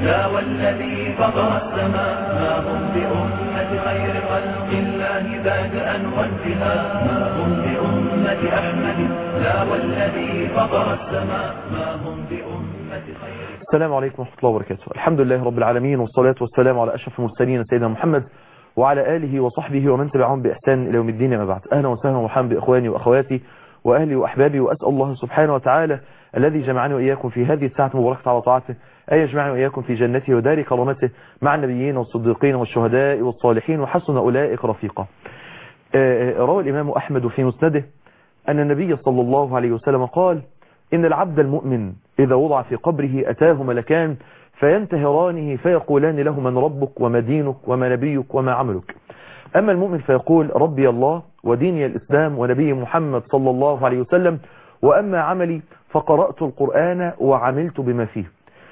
لا والذي فطر السماء ما هم بأمة خير خلق الله بادئا وانتهاء ما هم بأمة أحمد لا والذي فطر السماء ما هم بأمة خير السلام عليكم ورحمة الله وبركاته الحمد لله رب العالمين والصلاة والسلام على أشرف المرسلين سيدنا محمد وعلى آله وصحبه ومن تبعهم بإحسان إلى يوم الدين ما بعد أهلا وسهلا ومرحبا بإخواني وأخواتي وأهلي وأحبابي وأسأل الله سبحانه وتعالى الذي جمعني وإياكم في هذه الساعة المباركة على طاعته أن يجمعني وإياكم في جنته ودار كرامته مع النبيين والصديقين والشهداء والصالحين وحسن أولئك رفيقا روى الإمام أحمد في مسنده أن النبي صلى الله عليه وسلم قال إن العبد المؤمن إذا وضع في قبره أتاه ملكان فينتهرانه فيقولان له من ربك وما دينك وما نبيك وما عملك أما المؤمن فيقول ربي الله وديني الإسلام ونبي محمد صلى الله عليه وسلم وأما عملي فقرأت القرآن وعملت بما فيه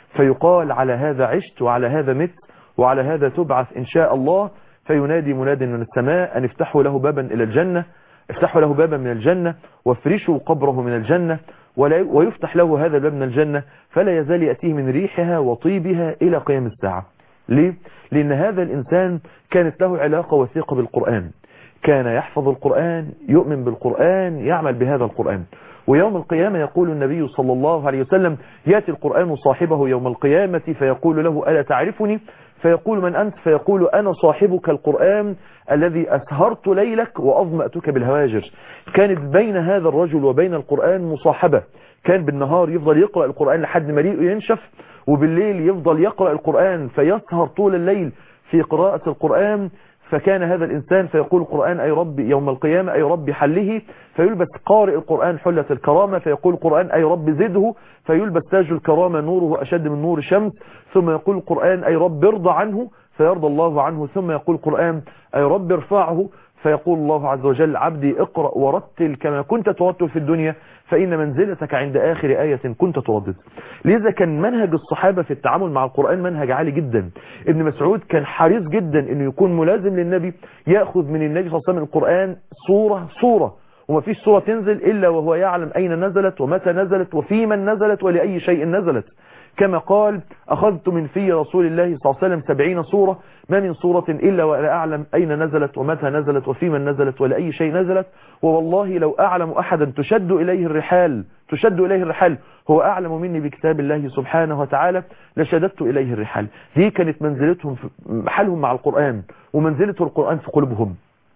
فيقال على هذا عشت وعلى هذا مت وعلى هذا تبعث إن شاء الله فينادي مناد من السماء أن افتحوا له بابا إلى الجنة افتحوا له بابا من الجنة وافرشوا قبره من الجنة ويفتح له هذا الباب من الجنة فلا يزال يأتيه من ريحها وطيبها إلى قيام الساعة ليه؟ لأن هذا الإنسان كانت له علاقة وثيقة بالقرآن كان يحفظ القرآن يؤمن بالقرآن يعمل بهذا القرآن ويوم القيامة يقول النبي صلى الله عليه وسلم يأتي القرآن صاحبه يوم القيامة فيقول له ألا تعرفني فيقول من أنت فيقول أنا صاحبك القرآن الذي أسهرت ليلك وأظمأتك بالهواجر كانت بين هذا الرجل وبين القرآن مصاحبة كان بالنهار يفضل يقرأ القرآن لحد ما ريقه ينشف وبالليل يفضل يقرأ القرآن فيسهر طول الليل في قراءة القرآن فكان هذا الإنسان فيقول القرآن أي ربي يوم القيامة أي ربي حله فيلبس قارئ القرآن حلة الكرامة فيقول القرآن أي رب زده فيلبس تاج الكرامة نوره أشد من نور الشمس ثم يقول القرآن أي رب ارضى عنه فيرضى الله عنه ثم يقول القرآن أي رب ارفعه فيقول الله عز وجل عبدي اقرأ ورتل كما كنت ترتل في الدنيا فإن منزلتك عند آخر آية كنت تردد لذا كان منهج الصحابة في التعامل مع القرآن منهج عالي جدا ابن مسعود كان حريص جدا انه يكون ملازم للنبي يأخذ من النبي صلى الله عليه وسلم القرآن صورة صورة وما فيش صورة تنزل إلا وهو يعلم أين نزلت ومتى نزلت وفي من نزلت ولأي شيء نزلت كما قال أخذت من في رسول الله صلى الله عليه وسلم سبعين صورة ما من صورة إلا وأنا أعلم أين نزلت ومتى نزلت وفي من نزلت ولأي شيء نزلت ووالله لو أعلم أحدا تشد إليه الرحال تشد إليه الرحال هو أعلم مني بكتاب الله سبحانه وتعالى لشددت إليه الرحال دي كانت منزلتهم في حالهم مع القرآن ومنزلة القرآن في قلوبهم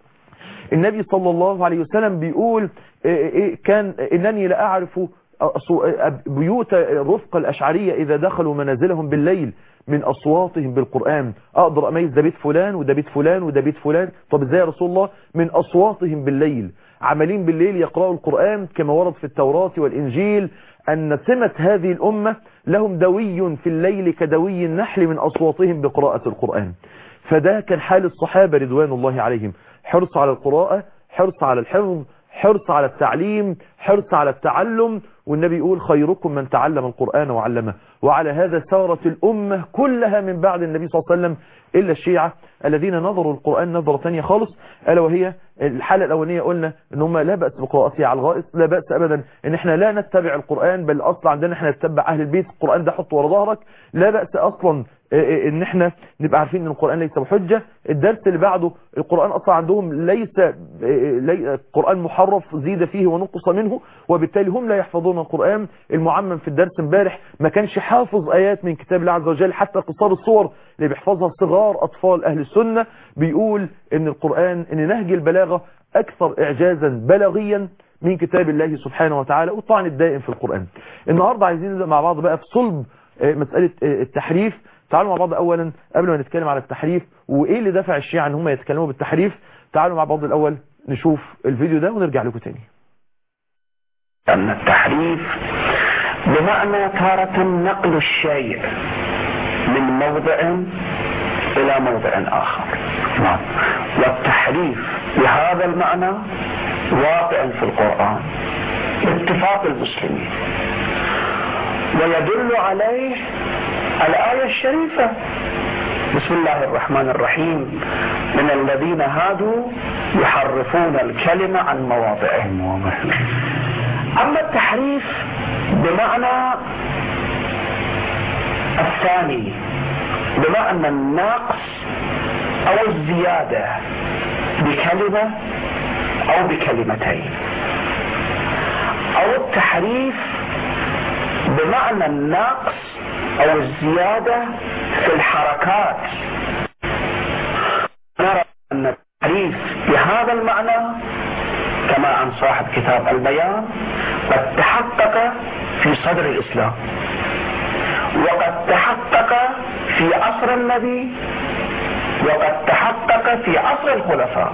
النبي صلى الله عليه وسلم بيقول كان إنني لا أعرف بيوت رفق الأشعرية إذا دخلوا منازلهم بالليل من أصواتهم بالقرآن أقدر أميز ده بيت فلان وده بيت فلان وده بيت فلان طب إزاي يا رسول الله من أصواتهم بالليل عملين بالليل يقرأوا القرآن كما ورد في التوراة والإنجيل أن سمة هذه الأمة لهم دوي في الليل كدوي النحل من أصواتهم بقراءة القرآن فده كان حال الصحابة رضوان الله عليهم حرص على القراءة حرص على الحفظ حرص على التعليم حرص على التعلم والنبي يقول خيركم من تعلم القرآن وعلمه وعلى هذا سارت الأمة كلها من بعد النبي صلى الله عليه وسلم إلا الشيعة الذين نظروا القرآن نظرة ثانية خالص ألا وهي الحالة الأولانية قلنا ان هم لا بأس بقراءته على الغائط لا بأس أبدا ان احنا لا نتبع القرآن بل أصلا عندنا احنا نتبع أهل البيت القرآن ده حطه ورا ظهرك لا بأس أصلا ان احنا نبقى عارفين ان القرآن ليس بحجة الدرس اللي بعده القرآن اصلا عندهم ليس القرآن محرف زيد فيه ونقص منه وبالتالي هم لا يحفظون القرآن المعمم في الدرس امبارح ما كانش حافظ ايات من كتاب الله عز وجل حتى قصار الصور اللي بيحفظها صغار اطفال اهل السنة بيقول ان القرآن ان نهج البلاغة اكثر اعجازا بلاغيا من كتاب الله سبحانه وتعالى والطعن الدائم في القرآن النهاردة عايزين نبدأ مع بعض بقى في صلب مسألة التحريف تعالوا مع بعض اولا قبل ما نتكلم على التحريف وايه اللي دفع الشيعة ان هم يتكلموا بالتحريف تعالوا مع بعض الاول نشوف الفيديو ده ونرجع لكم تاني أن التحريف بمعنى تارة نقل الشيء من موضع إلى موضع آخر نعم. والتحريف بهذا المعنى واقع في القرآن باتفاق المسلمين ويدل عليه الآية الشريفة بسم الله الرحمن الرحيم من الذين هادوا يحرفون الكلمة عن مواضعه أما التحريف بمعنى الثاني بمعنى النقص أو الزيادة بكلمة أو بكلمتين أو التحريف بمعنى النقص أو الزيادة في الحركات نرى أن التحريف بهذا المعنى كما عن صاحب كتاب البيان قد تحقق في صدر الإسلام وقد تحقق في عصر النبي وقد تحقق في عصر الخلفاء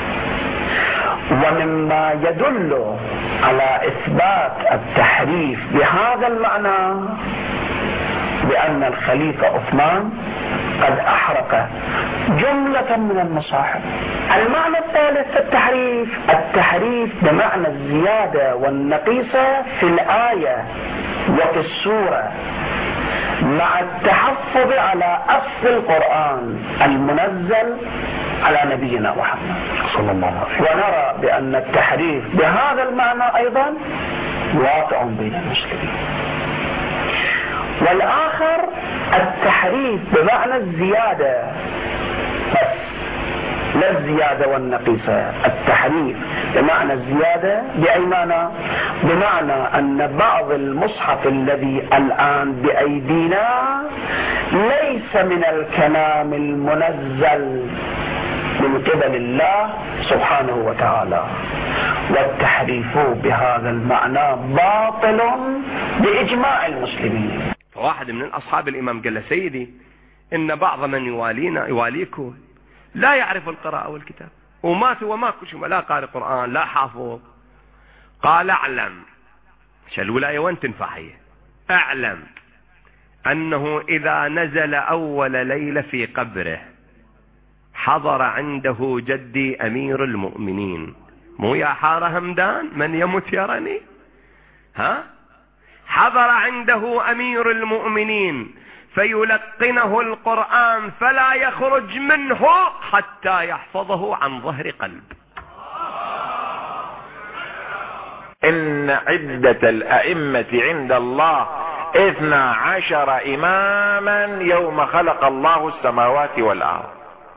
ومما يدل على إثبات التحريف بهذا المعنى بأن الخليفة عثمان قد أحرق جملة من المصاحف المعنى الثالث في التحريف التحريف بمعنى الزيادة والنقيصة في الآية وفي السورة مع التحفظ على أصل القرآن المنزل على نبينا محمد صلى الله عليه وسلم ونرى بأن التحريف بهذا المعنى أيضا واقع بين المسلمين والآخر التحريف بمعنى الزيادة بس لا الزيادة والنقيصة التحريف بمعنى الزيادة بأي معنى بمعنى أن بعض المصحف الذي الآن بأيدينا ليس من الكلام المنزل من قبل الله سبحانه وتعالى والتحريف بهذا المعنى باطل بإجماع المسلمين فواحد من أصحاب الإمام قال له سيدي إن بعض من يوالينا يواليكم لا يعرف القراءة والكتاب وما في وما كل لا قارئ قرآن لا حافظ قال اعلم عشان الولاية وين تنفع هي اعلم أنه إذا نزل أول ليلة في قبره حضر عنده جدي أمير المؤمنين مو يا حار همدان من يمت يرني ها حضر عنده أمير المؤمنين فيلقنه القرآن فلا يخرج منه حتى يحفظه عن ظهر قلب إن عدة الأئمة عند الله اثنا عشر إماما يوم خلق الله السماوات والأرض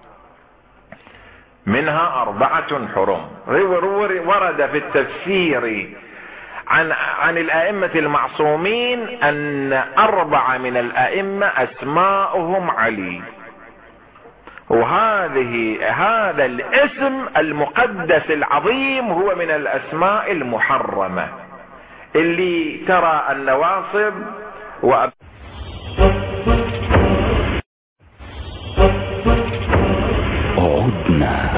منها أربعة حرم ورد في التفسير عن عن الائمة المعصومين ان اربعة من الائمة اسماؤهم علي وهذه هذا الاسم المقدس العظيم هو من الاسماء المحرمة اللي ترى النواصب وأب... عدنا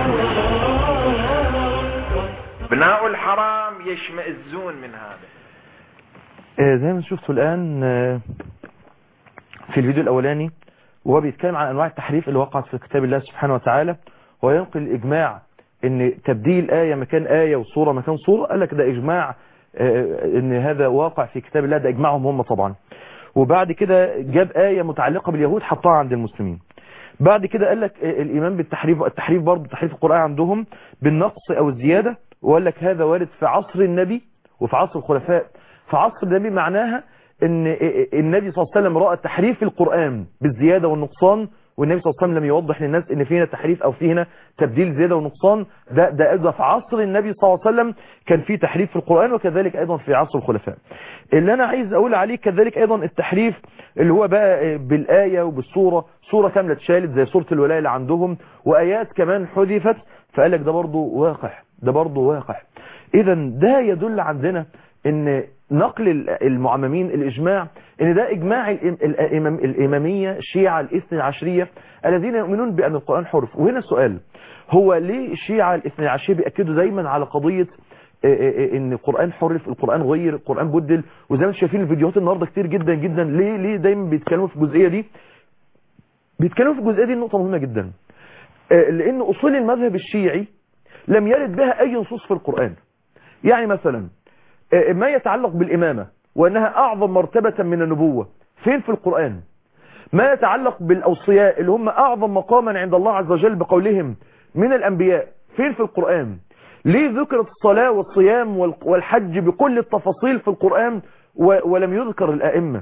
ابناء الحرام يشمئزون من هذا آه، زي ما شفتوا الآن آه، في الفيديو الأولاني وهو بيتكلم عن أنواع التحريف اللي وقعت في كتاب الله سبحانه وتعالى وينقل الإجماع أن تبديل آية مكان آية وصورة مكان صورة قال لك ده إجماع آه، أن هذا واقع في كتاب الله ده إجماعهم هم طبعا وبعد كده جاب آية متعلقة باليهود حطها عند المسلمين بعد كده قال لك الإيمان بالتحريف التحريف برضه تحريف القرآن عندهم بالنقص أو الزيادة وقال لك هذا وارد في عصر النبي وفي عصر الخلفاء في عصر النبي معناها ان النبي صلى الله عليه وسلم رأى تحريف القرآن بالزيادة والنقصان والنبي صلى الله عليه وسلم لم يوضح للناس ان في هنا تحريف او في هنا تبديل زيادة ونقصان ده ده ايضا في عصر النبي صلى الله عليه وسلم كان في تحريف في القرآن وكذلك ايضا في عصر الخلفاء اللي انا عايز اقول عليه كذلك ايضا التحريف اللي هو بقى بالآية وبالصورة صورة كاملة اتشالت زي صورة الولاية اللي عندهم وايات كمان حذفت فقال لك ده برضه واقع ده برضه واقع اذا ده يدل عندنا ان نقل المعممين الاجماع ان ده اجماع الإمام الامامية الشيعة الاثنى عشرية الذين يؤمنون بان القرآن حرف وهنا السؤال هو ليه الشيعة الاثنى عشرية بيأكدوا دايما على قضية ان القرآن حرف القرآن غير القرآن بدل وزي ما انتم شايفين الفيديوهات النهاردة كتير جدا جدا ليه ليه دايما بيتكلموا في الجزئية دي بيتكلموا في الجزئية دي نقطة مهمة جدا لان اصول المذهب الشيعي لم يرد بها اي نصوص في القرآن يعني مثلا ما يتعلق بالامامة وانها اعظم مرتبة من النبوة فين في القرآن ما يتعلق بالاوصياء اللي هم اعظم مقاما عند الله عز وجل بقولهم من الانبياء فين في القرآن ليه ذكرت الصلاة والصيام والحج بكل التفاصيل في القرآن ولم يذكر الائمة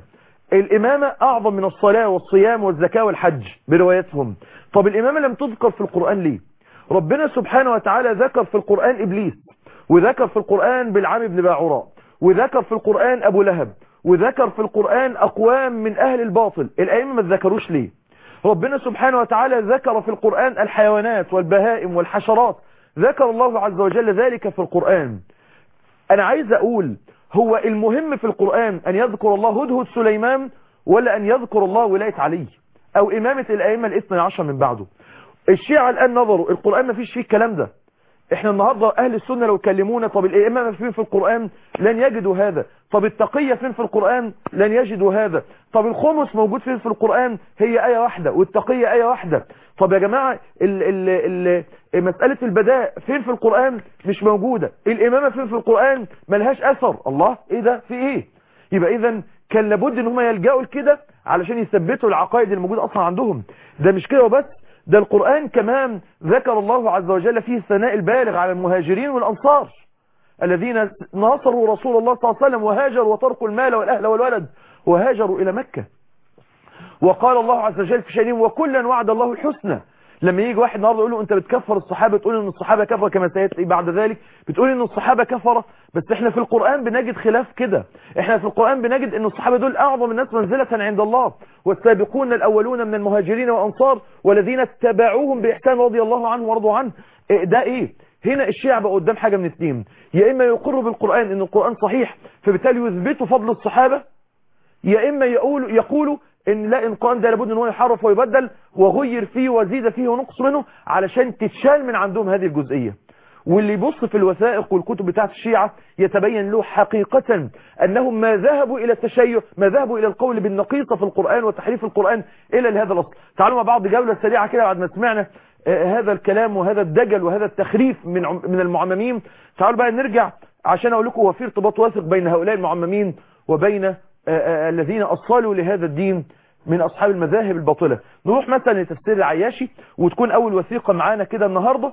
الإمامة أعظم من الصلاة والصيام والزكاة والحج بروايتهم طب الإمامة لم تذكر في القرآن ليه ربنا سبحانه وتعالى ذكر في القرآن إبليس وذكر في القرآن بالعام بن باعوراء وذكر في القرآن أبو لهب وذكر في القرآن أقوام من أهل الباطل الأئمة ما ذكروش ليه ربنا سبحانه وتعالى ذكر في القرآن الحيوانات والبهائم والحشرات ذكر الله عز وجل ذلك في القرآن أنا عايز أقول هو المهم في القرآن أن يذكر الله هدهد سليمان ولا أن يذكر الله ولاية علي أو إمامة الأئمة الاثنى عشر من بعده الشيعة الآن نظروا القرآن ما فيش فيه الكلام ده احنا النهاردة اهل السنة لو كلمونا طب الائمة فين في القرآن لن يجدوا هذا طب التقية فين في القرآن لن يجدوا هذا طب الخمس موجود فين في القرآن هي آية واحدة والتقية آية واحدة طب يا جماعة ال ال ال مسألة البداء فين في القرآن مش موجودة الامامة فين في القرآن ملهاش اثر الله ايه ده في ايه يبقى اذا كان لابد ان هم يلجأوا لكده علشان يثبتوا العقائد الموجودة اصلا عندهم ده مش كده وبس ده القرآن كمان ذكر الله عز وجل فيه الثناء البالغ على المهاجرين والأنصار الذين ناصروا رسول الله صلى الله عليه وسلم وهاجروا وتركوا المال والأهل والولد وهاجروا إلى مكة وقال الله عز وجل في شأنهم وكلا وعد الله الحسنى لما يجي واحد النهارده يقول له انت بتكفر الصحابه تقول ان الصحابه كفر كما سياتي بعد ذلك بتقول ان الصحابه كفره بس احنا في القران بنجد خلاف كده احنا في القران بنجد ان الصحابه دول اعظم الناس منزله عند الله والسابقون الاولون من المهاجرين والانصار والذين اتبعوهم باحسان رضي الله عنهم ورضوا عنه إيه ده ايه هنا الشيعة بقى قدام حاجه من اثنين يا اما يقروا بالقران ان القران صحيح فبالتالي يثبتوا فضل الصحابه يا اما يقولوا يقولوا ان لا القرآن ده لابد ان هو يحرف ويبدل وغير فيه وزيد فيه ونقص منه علشان تتشال من عندهم هذه الجزئية واللي يبص في الوثائق والكتب بتاعت الشيعة يتبين له حقيقة أنهم ما ذهبوا إلى التشيع ما ذهبوا إلى القول بالنقيصة في القرآن وتحريف القرآن إلى لهذا الأصل تعالوا مع بعض جولة سريعة كده بعد ما سمعنا هذا الكلام وهذا الدجل وهذا التخريف من من المعممين تعالوا بقى نرجع عشان أقول لكم هو في ارتباط واثق بين هؤلاء المعممين وبين الذين أصلوا لهذا الدين من أصحاب المذاهب الباطلة نروح مثلا لتفسير العياشي وتكون أول وثيقة معانا كده النهاردة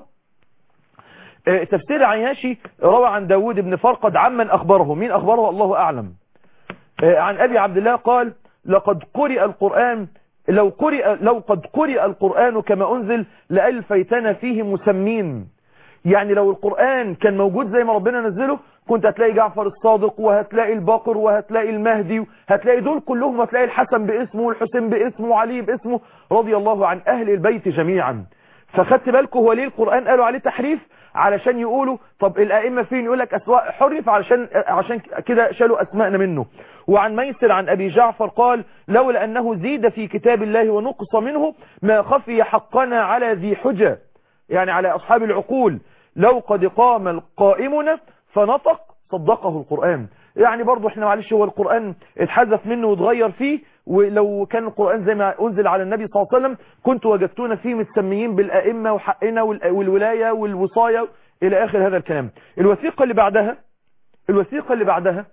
تفسير العياشي روى عن داود بن فرقد عمن أخبره مين أخبره الله أعلم عن أبي عبد الله قال لقد قرئ القرآن لو قرئ لو قد قرئ القرآن كما أنزل لألفيتنا فيه مسمين يعني لو القرآن كان موجود زي ما ربنا نزله كنت هتلاقي جعفر الصادق وهتلاقي الباقر وهتلاقي المهدي هتلاقي دول كلهم هتلاقي الحسن باسمه والحسين باسمه وعلي باسمه رضي الله عن أهل البيت جميعا فخدت بالكم هو ليه القرآن قالوا عليه تحريف علشان يقولوا طب الأئمة فين يقول لك أسواء حرف علشان عشان كده شالوا أسماءنا منه وعن ميسر عن أبي جعفر قال لولا أنه زيد في كتاب الله ونقص منه ما خفي حقنا على ذي حجة يعني على أصحاب العقول لو قد قام القائمنا فنطق صدقه القرآن يعني برضو احنا معلش هو القرآن اتحذف منه واتغير فيه ولو كان القرآن زي ما أنزل على النبي صلى الله عليه وسلم كنت وجدتونا فيه متسميين بالأئمة وحقنا والولاية والوصاية إلى آخر هذا الكلام الوثيقة اللي بعدها الوثيقة اللي بعدها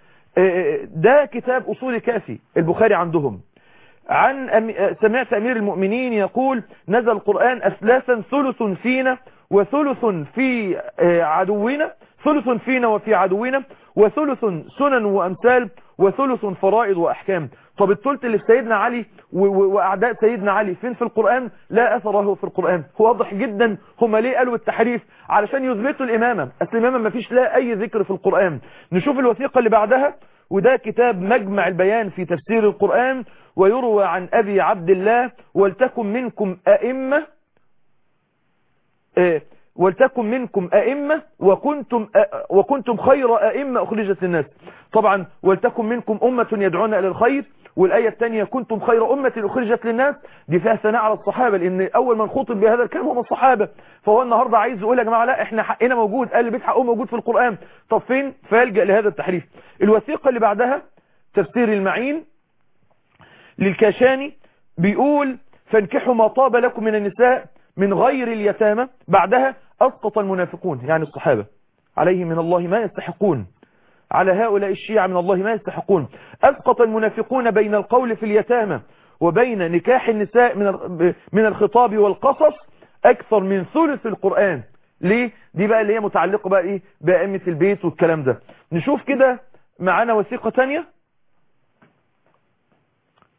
ده كتاب أصول كافي البخاري عندهم عن أم... سمعت أمير المؤمنين يقول نزل القرآن أثلاثا ثلث فينا وثلث في عدونا ثلث فينا وفي عدونا وثلث سنن وأمثال وثلث فرائض وأحكام طب الثلث اللي في سيدنا علي وأعداء سيدنا علي فين في القرآن لا أثر له في القرآن هو واضح جدا هم ليه قالوا التحريف علشان يثبتوا الإمامة أصل الإمامة ما فيش لا أي ذكر في القرآن نشوف الوثيقة اللي بعدها وده كتاب مجمع البيان في تفسير القرآن ويروى عن أبي عبد الله ولتكن منكم أئمة اه ولتكن منكم أئمة وكنتم, أ... وكنتم خير أئمة أخرجت للناس طبعا ولتكن منكم أمة يدعون إلى الخير والآية الثانية كنتم خير أمة أخرجت للناس دي فيها ثناء على الصحابة لأن أول من خطب بهذا الكلام هم الصحابة فهو النهاردة عايز يقول يا جماعة لا احنا حقنا موجود قال البيت حقه موجود في القرآن طب فين فيلجأ لهذا التحريف الوثيقة اللي بعدها تفسير المعين للكاشاني بيقول فانكحوا ما طاب لكم من النساء من غير اليتامى بعدها أسقط المنافقون يعني الصحابة عليه من الله ما يستحقون على هؤلاء الشيعة من الله ما يستحقون أسقط المنافقون بين القول في اليتامى وبين نكاح النساء من من الخطاب والقصص أكثر من ثلث القرآن ليه دي بقى اللي هي متعلقة بقى إيه بأئمة البيت والكلام ده نشوف كده معانا وثيقة تانية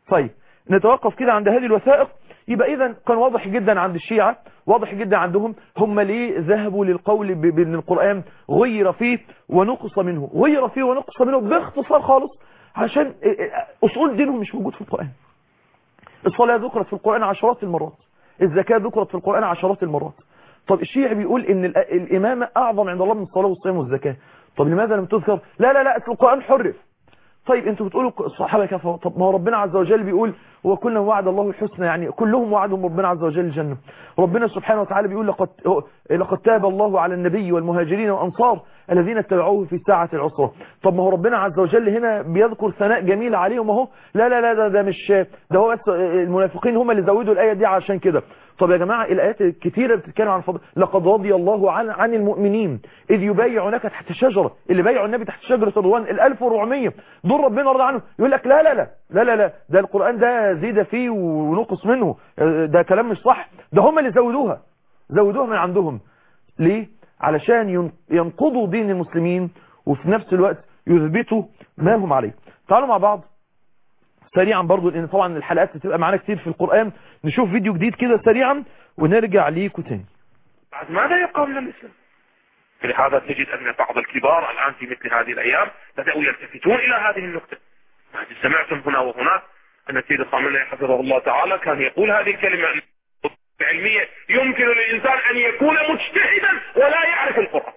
طيب نتوقف كده عند هذه الوثائق يبقى اذا كان واضح جدا عند الشيعة واضح جدا عندهم هم ليه ذهبوا للقول ب- بان القرآن غير فيه ونقص منه غير فيه ونقص منه باختصار خالص عشان اصول دينهم مش موجود في القرآن الصلاة ذكرت في القرآن عشرات المرات الزكاة ذكرت في القرآن عشرات المرات طب الشيعي بيقول ان الأ- الامامة اعظم عند الله من الصلاة والصيام والزكاة طب لماذا لم تذكر لا لا لا أصل القرآن حرف طيب انتوا بتقولوا الصحابة كفروا طب ما هو ربنا عز وجل بيقول وكلهم وعد الله الحسنى يعني كلهم وعدهم ربنا عز وجل الجنة ربنا سبحانه وتعالى بيقول لقد لقد تاب الله على النبي والمهاجرين والأنصار الذين اتبعوه في ساعة العسرة طب ما هو ربنا عز وجل هنا بيذكر ثناء جميل عليهم اهو لا لا لا ده, ده مش ده هو بس المنافقين هم اللي زودوا الآية دي عشان كده طب يا جماعة الآيات الكتيرة بتتكلم عن فضل لقد رضي الله عن عن المؤمنين إذ يبايعونك تحت شجرة اللي بايعوا النبي تحت شجرة الرضوان ال 1400 دول ربنا رضى عنهم يقول لك لا لا لا لا لا لا ده القرآن ده زيد فيه ونقص منه ده كلام مش صح ده هم اللي زودوها زودوها من عندهم ليه علشان ين- ينقضوا دين المسلمين وفي نفس الوقت يثبتوا ما هم عليه تعالوا مع بعض سريعا برضو لان طبعا الحلقات هتبقى معانا كتير في القرآن نشوف فيديو جديد كده سريعا ونرجع ليكوا تاني بعد ماذا يبقى من الإسلام فلهذا تجد أن بعض الكبار الآن في مثل هذه الأيام بدأوا يلتفتون إلى هذه النقطة بعد سمعتم هنا وهناك أن سيد خامنئي حفظه الله تعالى كان يقول هذه الكلمة العلمية يمكن للإنسان أن يكون مجتهدا ولا يعرف القرآن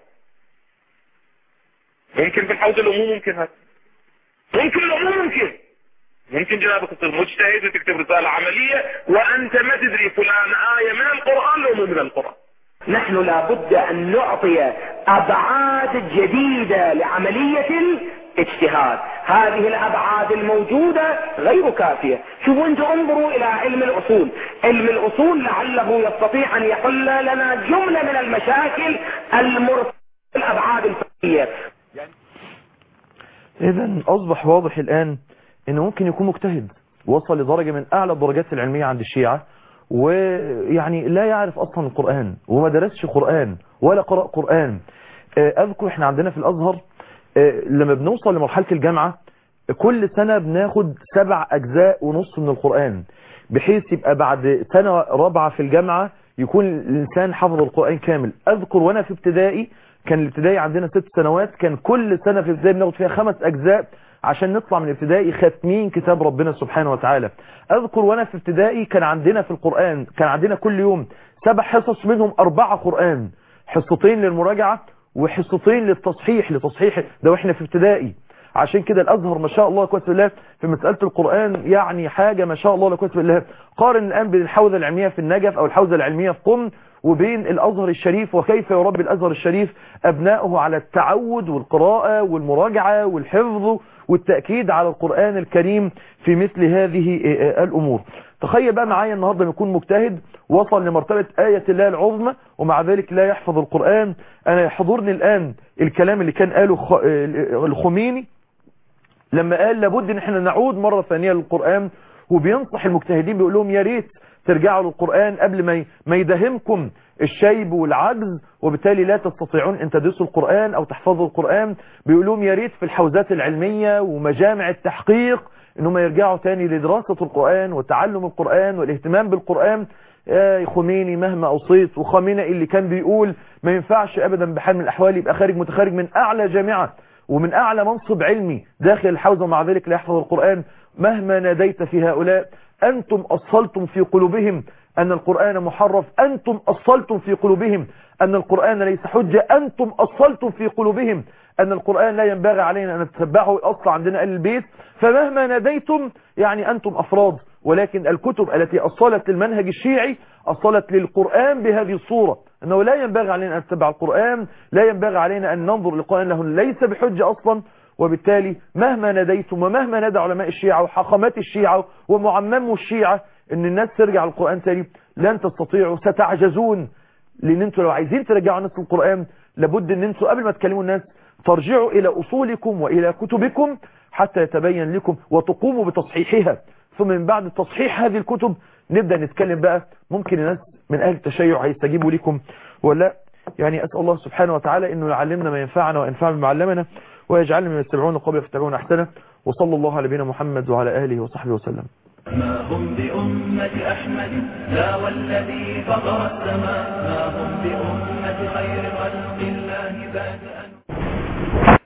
ممكن في الحوزة الأمور ممكن هذا ممكن الأمور ممكن ممكن جنابك تصير مجتهد وتكتب رسالة عملية وأنت ما تدري فلان آية من القرآن لو مو من القرآن نحن لابد أن نعطي أبعاد جديدة لعملية الاجتهاد هذه الأبعاد الموجودة غير كافية شوفوا أنتم انظروا إلى علم الأصول علم الأصول لعله يستطيع أن يحل لنا جملة من المشاكل المرتبطة بالأبعاد الفقهية اذا اصبح واضح الان انه ممكن يكون مجتهد وصل لدرجة من اعلى الدرجات العلمية عند الشيعة ويعني لا يعرف اصلا القرآن وما درسش قرآن ولا قرأ قرآن آه، اذكر احنا عندنا في الازهر آه، لما بنوصل لمرحلة الجامعة كل سنة بناخد سبع اجزاء ونص من القرآن بحيث يبقى بعد سنة رابعة في الجامعة يكون الانسان حفظ القرآن كامل اذكر وانا في ابتدائي كان الابتدائي عندنا ست سنوات كان كل سنة في الابتدائي بناخد فيها خمس اجزاء عشان نطلع من ابتدائي ختمين كتاب ربنا سبحانه وتعالى اذكر وانا في ابتدائي كان عندنا في القرآن كان عندنا كل يوم سبع حصص منهم اربعة قرآن حصتين للمراجعة وحصتين للتصحيح لتصحيح ده واحنا في ابتدائي عشان كده الازهر ما شاء الله كويس بالله في مسألة القرآن يعني حاجة ما شاء الله لا كويس بالله قارن الان بين الحوزة العلمية في النجف او الحوزة العلمية في قم وبين الازهر الشريف وكيف يربي الازهر الشريف ابنائه على التعود والقراءة والمراجعة والحفظ والتأكيد على القرآن الكريم في مثل هذه الامور تخيل بقى معايا النهاردة يكون مجتهد وصل لمرتبة آية الله العظمى ومع ذلك لا يحفظ القرآن أنا يحضرني الآن الكلام اللي كان قاله خ- الخميني لما قال لابد ان احنا نعود مرة ثانية للقرآن وبينصح المجتهدين بيقول لهم يا ريت ترجعوا للقرآن قبل ما ي- ما يدهمكم الشيب والعجز وبالتالي لا تستطيعون ان تدرسوا القرآن او تحفظوا القرآن بيقول لهم يا ريت في الحوزات العلمية ومجامع التحقيق انهم يرجعوا تاني لدراسة القرآن وتعلم القرآن والاهتمام بالقرآن يا خميني مهما أوصيت وخامنئي اللي كان بيقول ما ينفعش أبدا بحال من الأحوال يبقى خارج متخرج من أعلى جامعة ومن أعلى منصب علمي داخل الحوزة ومع ذلك لا يحفظ القرآن مهما ناديت في هؤلاء أنتم أصلتم في قلوبهم أن القرآن محرف أنتم أصلتم في قلوبهم أن القرآن ليس حجة أنتم أصلتم في قلوبهم أن القرآن لا ينبغي علينا أن نتبعه أصل عندنا أهل البيت فمهما ناديتم يعني أنتم أفراد ولكن الكتب التي أصلت للمنهج الشيعي أصلت للقرآن بهذه الصورة أنه لا ينبغي علينا أن نتبع القرآن لا ينبغي علينا أن ننظر للقرآن له ليس بحجة أصلا وبالتالي مهما ناديتم ومهما نادى علماء الشيعة وحاخامات الشيعة ومعمموا الشيعة ان الناس ترجع للقرآن تاني لن تستطيعوا ستعجزون لان انتوا لو عايزين ترجعوا الناس للقرآن لابد ان انتوا قبل ما تكلموا الناس ترجعوا الى اصولكم والى كتبكم حتى يتبين لكم وتقوموا بتصحيحها ثم من بعد تصحيح هذه الكتب نبدأ نتكلم بقى ممكن الناس من اهل التشيع هيستجيبوا لكم ولا يعني اسأل الله سبحانه وتعالى انه يعلمنا ما ينفعنا وينفع بما علمنا ويجعلنا من يتبعون القول فيتبعون احسنه وصلى الله على نبينا محمد وعلى اله وصحبه وسلم ما هم بأمة أحمد لا والذي فطر السماء ما هم بأمة خير خلق الله بادئا